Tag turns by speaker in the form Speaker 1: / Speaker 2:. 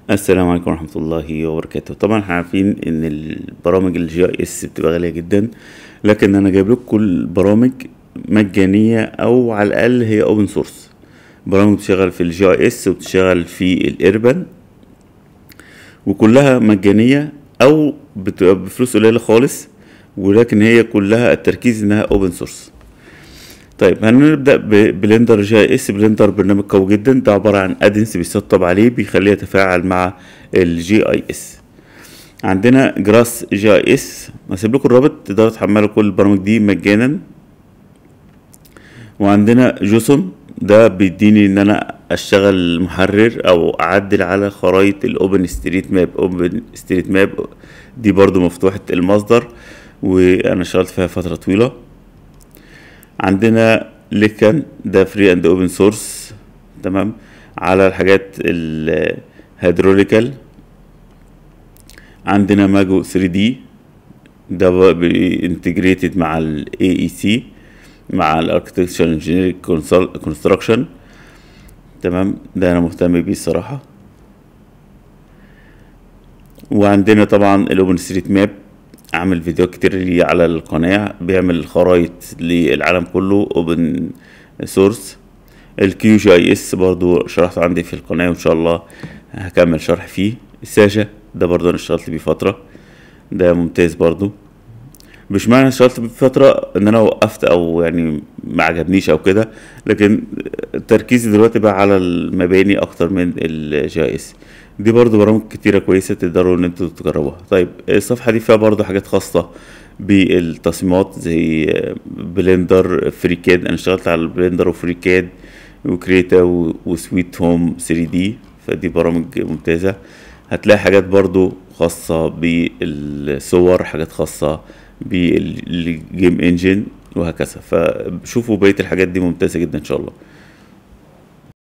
Speaker 1: السلام عليكم ورحمة الله وبركاته طبعا احنا عارفين ان البرامج الجي اي اس بتبقى غالية جدا لكن انا جايب لكم كل برامج مجانية او على الاقل هي اوبن سورس برامج بتشتغل في الجي اي اس وبتشتغل في الاربن وكلها مجانية او بتبقى بفلوس قليلة خالص ولكن هي كلها التركيز انها اوبن سورس طيب هنبدأ ببلندر جي اي اس بلندر برنامج قوي جدا ده عبارة عن ادنس بيسطب عليه بيخليه يتفاعل مع الجي اي اس عندنا جراس جي اي اس هسيب لكم الرابط تقدروا تحملوا كل البرامج دي مجانا وعندنا جوسون ده بيديني ان انا اشتغل محرر او اعدل على خرائط الاوبن ستريت ماب اوبن ستريت ماب دي برضو مفتوحة المصدر وانا اشتغلت فيها فترة طويلة عندنا ليكن ده فري اند اوبن سورس تمام على الحاجات الهيدروليكال عندنا ماجو 3 دي ده انتجريتد مع الاي اي سي مع الاركتكتشر انجينيرنج كونستراكشن تمام ده انا مهتم بيه الصراحه وعندنا طبعا الاوبن ستريت ماب عامل فيديوهات كتير لي على القناة بيعمل خرايط للعالم كله اوبن سورس الكيو جي اي اس برضو شرحته عندي في القناة وان شاء الله هكمل شرح فيه الساشا ده برضو انا اشتغلت بيه فترة ده ممتاز برضو مش معنى اشتغلت بيه فترة ان انا وقفت او يعني ما عجبنيش او كده لكن تركيزي دلوقتي بقى على المباني اكتر من الجي اي اس دي برضو برامج كتيرة كويسة تقدروا ان انتوا تجربوها طيب الصفحة دي فيها برضو حاجات خاصة بالتصميمات زي بلندر فريكاد انا اشتغلت على البلندر وفريكاد وكريتا وسويت هوم 3 دي فدي برامج ممتازة هتلاقي حاجات برضو خاصة بالصور حاجات خاصة بالجيم انجن وهكذا فشوفوا بقية الحاجات دي ممتازة جدا ان شاء الله